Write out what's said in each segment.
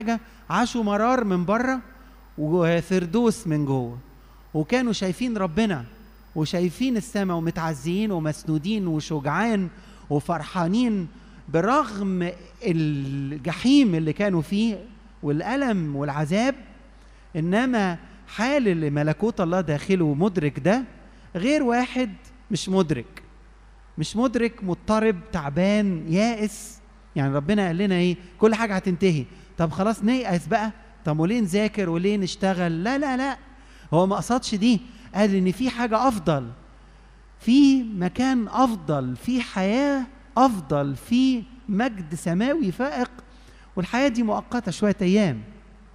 حاجه عاشوا مرار من بره وفردوس من جوه وكانوا شايفين ربنا وشايفين السماء ومتعزيين ومسنودين وشجعان وفرحانين برغم الجحيم اللي كانوا فيه والألم والعذاب إنما حال اللي ملكوت الله داخله مدرك ده غير واحد مش مدرك مش مدرك مضطرب تعبان يائس يعني ربنا قال لنا ايه كل حاجه هتنتهي طب خلاص نيأس بقى طب وليه نذاكر وليه نشتغل لا لا لا هو ما قصدش دي قال ان في حاجه افضل في مكان افضل في حياه افضل في مجد سماوي فائق والحياه دي مؤقته شويه ايام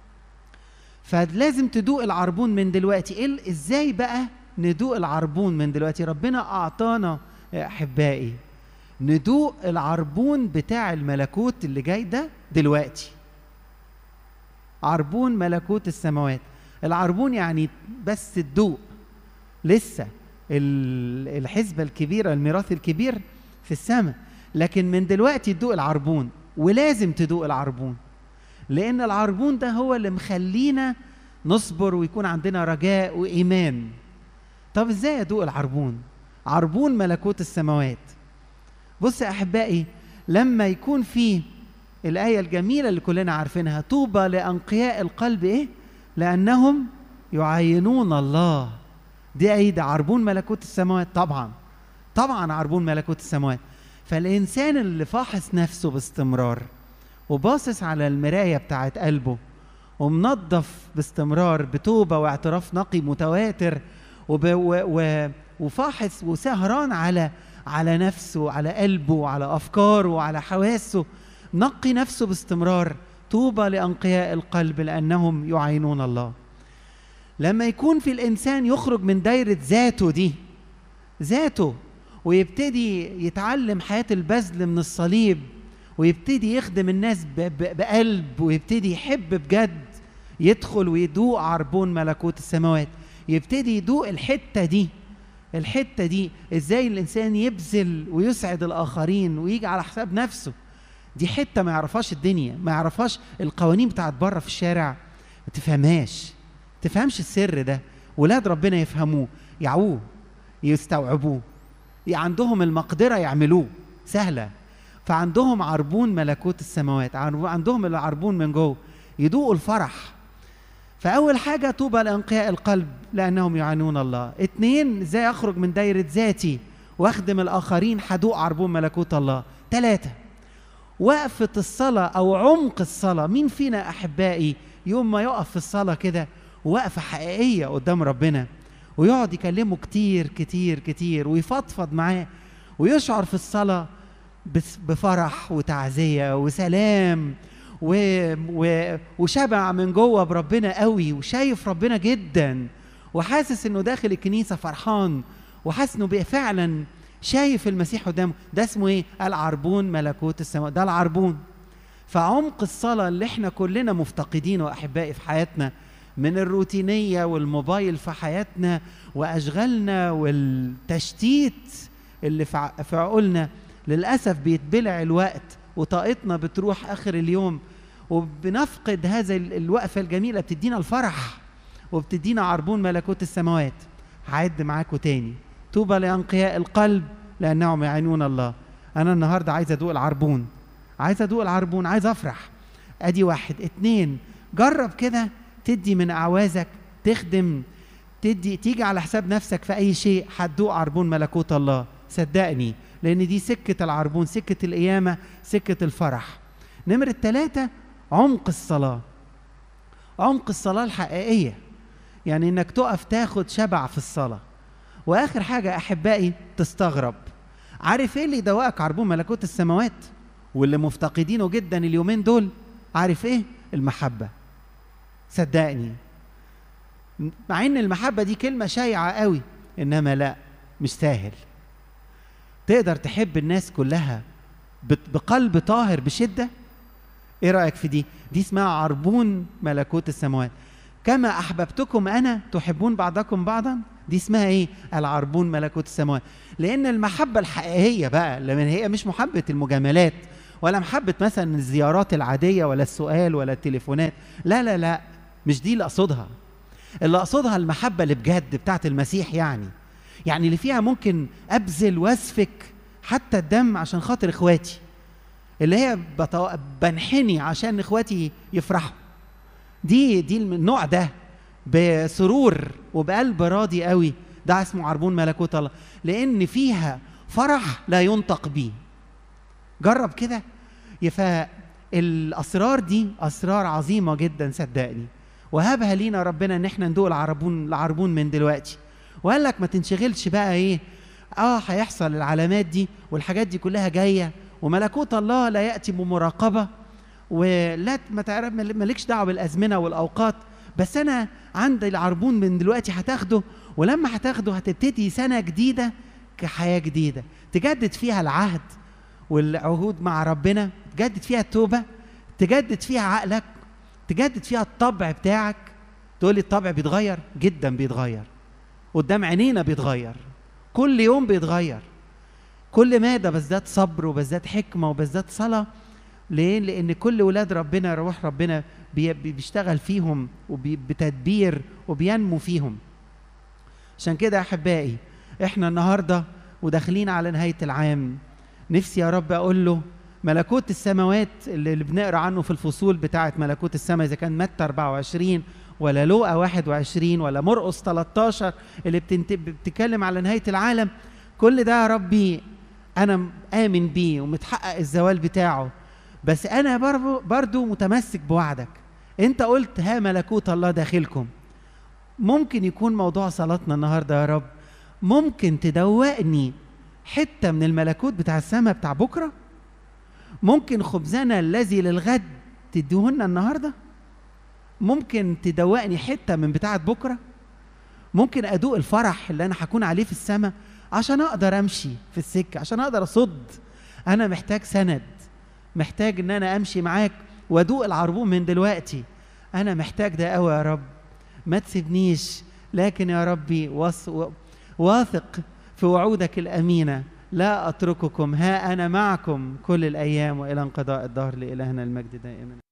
فلازم تدوق العربون من دلوقتي ايه ازاي بقى ندوق العربون من دلوقتي ربنا اعطانا يا احبائي ندوق العربون بتاع الملكوت اللي جاي ده دلوقتي عربون ملكوت السماوات العربون يعني بس تدوق لسه الحسبة الكبيرة الميراث الكبير في السماء لكن من دلوقتي تدوق العربون ولازم تدوق العربون لأن العربون ده هو اللي مخلينا نصبر ويكون عندنا رجاء وإيمان طب إزاي أدوق العربون عربون ملكوت السماوات بص يا أحبائي لما يكون في الآية الجميلة اللي كلنا عارفينها طوبى لأنقياء القلب إيه لأنهم يعينون الله دي أي ده عربون ملكوت السماوات طبعا طبعا عربون ملكوت السماوات فالإنسان اللي فاحص نفسه باستمرار وباصص على المراية بتاعت قلبه ومنظف باستمرار بتوبة واعتراف نقي متواتر وب و و وفاحص وسهران على على نفسه وعلى قلبه وعلى أفكاره وعلى حواسه نقي نفسه باستمرار طوبى لأنقياء القلب لأنهم يعينون الله لما يكون في الإنسان يخرج من دايرة ذاته دي ذاته ويبتدي يتعلم حياة البذل من الصليب ويبتدي يخدم الناس بقلب ويبتدي يحب بجد يدخل ويدوق عربون ملكوت السماوات يبتدي يدوق الحتة دي الحتة دي ازاي الإنسان يبذل ويسعد الآخرين ويجي على حساب نفسه دي حته ما يعرفهاش الدنيا ما يعرفهاش القوانين بتاعت بره في الشارع ما تفهمهاش تفهمش السر ده ولاد ربنا يفهموه يعوه يستوعبوه عندهم المقدرة يعملوه سهلة فعندهم عربون ملكوت السماوات عندهم العربون من جوه يدوقوا الفرح فأول حاجة طوبى لأنقياء القلب لأنهم يعانون الله اتنين ازاي أخرج من دايرة ذاتي واخدم الآخرين هدوق عربون ملكوت الله ثلاثة وقفة الصلاة أو عمق الصلاة مين فينا أحبائي يوم ما يقف في الصلاة كده وقفة حقيقية قدام ربنا ويقعد يكلمه كتير كتير كتير ويفضفض معاه ويشعر في الصلاة بفرح وتعزية وسلام و... و... وشبع من جوه بربنا قوي وشايف ربنا جدا وحاسس انه داخل الكنيسة فرحان وحاسس انه فعلا شايف المسيح قدامه ده اسمه ايه العربون ملكوت السماء ده العربون فعمق الصلاة اللي احنا كلنا مفتقدينه احبائي في حياتنا من الروتينية والموبايل في حياتنا واشغالنا والتشتيت اللي في عقولنا للاسف بيتبلع الوقت وطاقتنا بتروح اخر اليوم وبنفقد هذا الوقفة الجميلة بتدينا الفرح وبتدينا عربون ملكوت السماوات هعد معاكم تاني طوبى لأنقياء القلب لأنهم يعينون الله أنا النهاردة عايز أدوق العربون عايز أدوق العربون عايز أفرح أدي واحد اتنين جرب كده تدي من أعوازك تخدم تدي تيجي على حساب نفسك في أي شيء هتدوق عربون ملكوت الله صدقني لأن دي سكة العربون سكة القيامة سكة الفرح نمرة ثلاثة عمق الصلاة عمق الصلاة الحقيقية يعني إنك تقف تاخد شبع في الصلاة واخر حاجه احبائي تستغرب عارف ايه اللي يدوقك عربون ملكوت السماوات واللي مفتقدينه جدا اليومين دول عارف ايه المحبه صدقني مع ان المحبه دي كلمه شايعه قوي انما لا مش سهل تقدر تحب الناس كلها بقلب طاهر بشده ايه رايك في دي دي اسمها عربون ملكوت السماوات كما احببتكم انا تحبون بعضكم بعضا دي اسمها ايه العربون ملكوت السماوات لان المحبه الحقيقيه بقى لما هي مش محبه المجاملات ولا محبه مثلا الزيارات العاديه ولا السؤال ولا التليفونات لا لا لا مش دي اللي اقصدها اللي اقصدها المحبه اللي بجد بتاعت المسيح يعني يعني اللي فيها ممكن ابذل واسفك حتى الدم عشان خاطر اخواتي اللي هي بتو... بنحني عشان اخواتي يفرحوا دي دي النوع ده بسرور وبقلب راضي قوي ده اسمه عربون ملكوت الله لان فيها فرح لا ينطق به جرب كده فالاسرار دي اسرار عظيمه جدا صدقني وهبها لينا ربنا ان احنا ندوق العربون العربون من دلوقتي وقال لك ما تنشغلش بقى ايه اه هيحصل العلامات دي والحاجات دي كلها جايه وملكوت الله لا ياتي بمراقبه ولا ما تعرف مالكش دعوه بالازمنه والاوقات بس انا عندي العربون من دلوقتي هتاخده ولما هتاخده هتبتدي سنه جديده كحياه جديده تجدد فيها العهد والعهود مع ربنا تجدد فيها التوبه تجدد فيها عقلك تجدد فيها الطبع بتاعك تقول لي الطبع بيتغير جدا بيتغير قدام عينينا بيتغير كل يوم بيتغير كل مادة بزداد صبر وبزداد حكمة وبزداد صلاة ليه؟ لأن كل ولاد ربنا روح ربنا بيشتغل فيهم وبتدبير وبينمو فيهم عشان كده أحبائي إحنا النهاردة وداخلين على نهاية العام نفسي يا رب أقول له ملكوت السماوات اللي بنقرا عنه في الفصول بتاعه ملكوت السماء اذا كان متى 24 ولا لوقا 21 ولا مرقس 13 اللي بتنت... بتتكلم على نهايه العالم كل ده يا ربي انا امن بيه ومتحقق الزوال بتاعه بس انا برضو, برضو متمسك بوعدك انت قلت ها ملكوت الله داخلكم ممكن يكون موضوع صلاتنا النهارده يا رب ممكن تدوقني حته من الملكوت بتاع السماء بتاع بكره ممكن خبزنا الذي للغد تديهولنا النهارده ممكن تدوقني حته من بتاعه بكره ممكن ادوق الفرح اللي انا هكون عليه في السماء عشان اقدر امشي في السكه عشان اقدر اصد انا محتاج سند محتاج ان انا امشي معاك وادوق العربون من دلوقتي انا محتاج ده قوي يا رب ما تسيبنيش لكن يا ربي واثق في وعودك الامينه لا اترككم ها انا معكم كل الايام والى انقضاء الدهر لالهنا المجد دائما